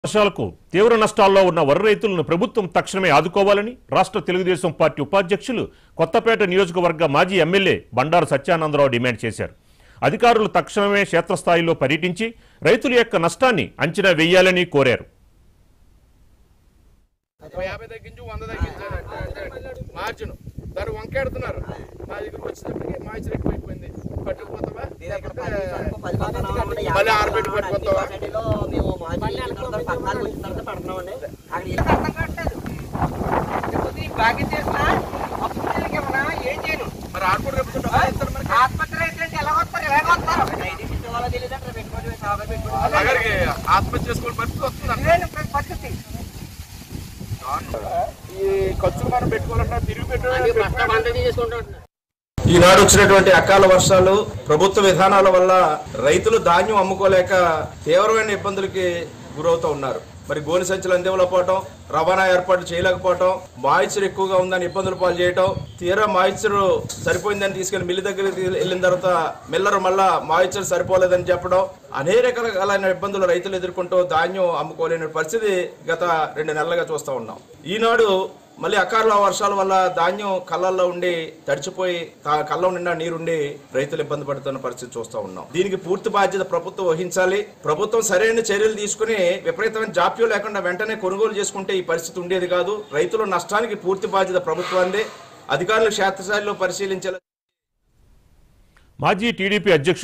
వర్షాలకు తీవ్ర నష్టాల్లో ఉన్న వరి రైతులను ప్రభుత్వం తక్షణమే ఆదుకోవాలని రాష్ట్ర తెలుగుదేశం పార్టీ ఉపాధ్యక్షులు కొత్తపేట నియోజకవర్గ మాజీ ఎమ్మెల్యే బండారు సత్యానందరావు డిమాండ్ చేశారు అధికారులు తక్షణమే క్షేత్రస్థాయిలో పర్యటించి రైతుల యొక్క నష్టాన్ని అంచనా వేయాలని కోరారు యాభై తగ్గించు వంద తగ్గించారు మార్జిన్ దాన్ని వంకెడుతున్నారు మా దగ్గర వచ్చేటప్పటికి మాయిచర్ ఎక్కువైపోయింది పట్టుకుపోతావా మళ్ళీ ఆరబెట్టి పట్టుకొస్తావా? బాగా చేసినా అప్పుడు తిరిగి ఇవ్వనా? ఏం చేయను మరి ఆడుకుంటూ చెప్తుంటావా ఇస్తారు మరి ఆసుపత్రి అయితే ఎలా వస్తారు ఎలా వస్తారు పెట్టుకోండి అక్కడికి ఆత్మహత్య చేసుకుని పరిస్థితి వస్తుంది ఇదేనా పరిస్థితి ఈ ఖర్చులు మనం పెట్టుకోవాలన్నా తిరిగి పెట్టు ఈనాడు వచ్చినటువంటి అకాల వర్షాలు ప్రభుత్వ విధానాల వల్ల రైతులు ధాన్యం అమ్ముకోలేక తీవ్రమైన ఇబ్బందులకి గురవుతూ ఉన్నారు మరి గోని సంచులు అందివ్వలేకపోవటం రవాణా ఏర్పాటు చేయలేకపోవటం మాయిచర్ ఎక్కువగా ఉందని ఇబ్బందులు పాలు చేయటం తీరా మాయిచర్ సరిపోయిందని తీసుకెళ్లి మిల్లు దగ్గరికి తీ- వెళ్ళిన తర్వాత మిల్లర్ మళ్ళా మాయిచర్ సరిపోలేదని చెప్పడం అనేక రకాలైన ఇబ్బందులు రైతులు ఎదుర్కొంటూ ధాన్యం అమ్ముకోలేని పరిస్థితి గత రెండు నెలలుగా చూస్తూ ఉన్నాం ఈనాడు మళ్ళీ అకాల వర్షాల వల్ల ధాన్యం కళ్ళల్లో ఉండి తడిచిపోయి తా- కళ్ళం నిండా నీరుండి రైతులు ఇబ్బంది పడుతున్న పరిస్థితి చూస్తూ ఉన్నాం దీనికి పూర్తి బాధ్యత ప్రభుత్వం వహించాలి ప్రభుత్వం సరైన చర్యలు తీసుకుని విపరీతమైన జాప్యం లేకుండా వెంటనే కొనుగోలు చేసుకుంటే ఈ పరిస్థితి ఉండేది కాదు రైతుల నష్టానికి పూర్తి బాధ్యత ప్రభుత్వాన్ని అధికారులు క్షేత్రస్థాయిలో పరిశీలించాలి మాజీ టీడీపీ అధ్యక్షులు